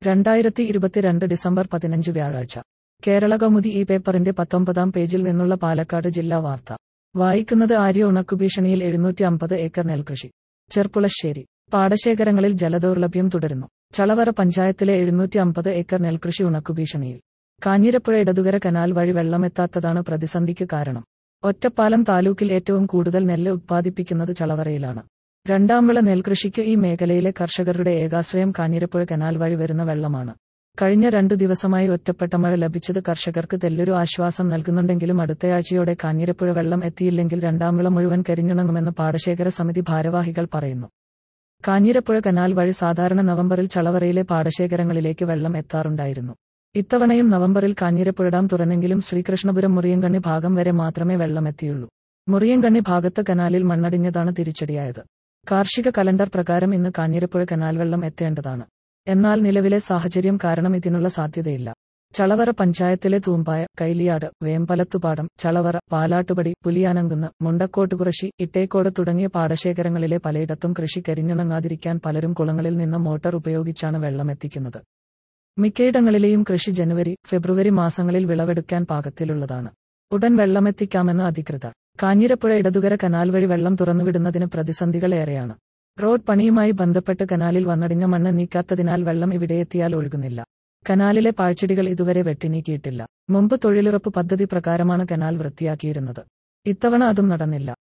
രണ്ടായിരത്തി ഇരുപത്തിരണ്ട് ഡിസംബർ പതിനഞ്ച് വ്യാഴാഴ്ച കേരള കൗമുദി ഈ പേപ്പറിന്റെ പത്തൊമ്പതാം പേജിൽ നിന്നുള്ള പാലക്കാട് ജില്ലാ വാർത്ത വായിക്കുന്നത് ആര്യ ഉണക്കുഭീഷണിയിൽ എഴുന്നൂറ്റി അമ്പത് ഏക്കർ നെൽകൃഷി ചെർപ്പുളശ്ശേരി പാടശേഖരങ്ങളിൽ ജലദൗർലഭ്യം തുടരുന്നു ചളവറ പഞ്ചായത്തിലെ എഴുന്നൂറ്റി അമ്പത് ഏക്കർ നെൽകൃഷി ഉണക്കുഭീഷണിയിൽ കാഞ്ഞിരപ്പുഴ ഇടതുകര കനാൽ വഴി വെള്ളമെത്താത്തതാണ് പ്രതിസന്ധിക്ക് കാരണം ഒറ്റപ്പാലം താലൂക്കിൽ ഏറ്റവും കൂടുതൽ നെല്ല് ഉത്പാദിപ്പിക്കുന്നത് ചളവറയിലാണ് രണ്ടാം വിള നെൽകൃഷിക്ക് ഈ മേഖലയിലെ കർഷകരുടെ ഏകാശ്രയം കാഞ്ഞിരപ്പുഴ കനാൽ വഴി വരുന്ന വെള്ളമാണ് കഴിഞ്ഞ രണ്ടു ദിവസമായി ഒറ്റപ്പെട്ട മഴ ലഭിച്ചത് കർഷകർക്ക് തെല്ലൊരു ആശ്വാസം നൽകുന്നുണ്ടെങ്കിലും അടുത്തയാഴ്ചയോടെ കാഞ്ഞിരപ്പുഴ വെള്ളം എത്തിയില്ലെങ്കിൽ രണ്ടാം വിള മുഴുവൻ കരിഞ്ഞുണങ്ങുമെന്ന് പാടശേഖര സമിതി ഭാരവാഹികൾ പറയുന്നു കാഞ്ഞിരപ്പുഴ കനാൽ വഴി സാധാരണ നവംബറിൽ ചളവറയിലെ പാടശേഖരങ്ങളിലേക്ക് വെള്ളം എത്താറുണ്ടായിരുന്നു ഇത്തവണയും നവംബറിൽ കാഞ്ഞിരപ്പുഴ ഡാം തുറന്നെങ്കിലും ശ്രീകൃഷ്ണപുരം മുറിയങ്കണ്ണി ഭാഗം വരെ മാത്രമേ വെള്ളമെത്തിയുള്ളൂ മുറിയങ്കണ്ണി ഭാഗത്ത് കനാലിൽ മണ്ണടിഞ്ഞതാണ് തിരിച്ചടിയായത് കാർഷിക കലണ്ടർ പ്രകാരം ഇന്ന് കാഞ്ഞിരപ്പുഴ കനാൽ വെള്ളം എത്തേണ്ടതാണ് എന്നാൽ നിലവിലെ സാഹചര്യം കാരണം ഇതിനുള്ള സാധ്യതയില്ല ചളവറ പഞ്ചായത്തിലെ തൂമ്പായ കൈലിയാട് വേമ്പലത്തുപാടം ചളവറ പാലാട്ടുപടി പുലിയാനങ്കുന്ന് മുണ്ടക്കോട്ടുകുറശി ഇട്ടേക്കോട് തുടങ്ങിയ പാടശേഖരങ്ങളിലെ പലയിടത്തും കൃഷി കരിഞ്ഞുണങ്ങാതിരിക്കാൻ പലരും കുളങ്ങളിൽ നിന്ന് മോട്ടോർ ഉപയോഗിച്ചാണ് വെള്ളമെത്തിക്കുന്നത് മിക്കയിടങ്ങളിലെയും കൃഷി ജനുവരി ഫെബ്രുവരി മാസങ്ങളിൽ വിളവെടുക്കാൻ പാകത്തിലുള്ളതാണ് ഉടൻ വെള്ളമെത്തിക്കാമെന്ന് അധികൃതർ കാഞ്ഞിരപ്പുഴ ഇടതുകര കനാൽ വഴി വെള്ളം തുറന്നുവിടുന്നതിന് പ്രതിസന്ധികളേറെയാണ് റോഡ് പണിയുമായി ബന്ധപ്പെട്ട് കനാലിൽ വന്നടിഞ്ഞ മണ്ണ് നീക്കാത്തതിനാൽ വെള്ളം ഇവിടെയെത്തിയാൽ ഒഴുകുന്നില്ല കനാലിലെ പാഴ്ചെടികൾ ഇതുവരെ വെട്ടിനീക്കിയിട്ടില്ല മുമ്പ് തൊഴിലുറപ്പ് പദ്ധതി പ്രകാരമാണ് കനാൽ വൃത്തിയാക്കിയിരുന്നത് ഇത്തവണ അതും നടന്നില്ല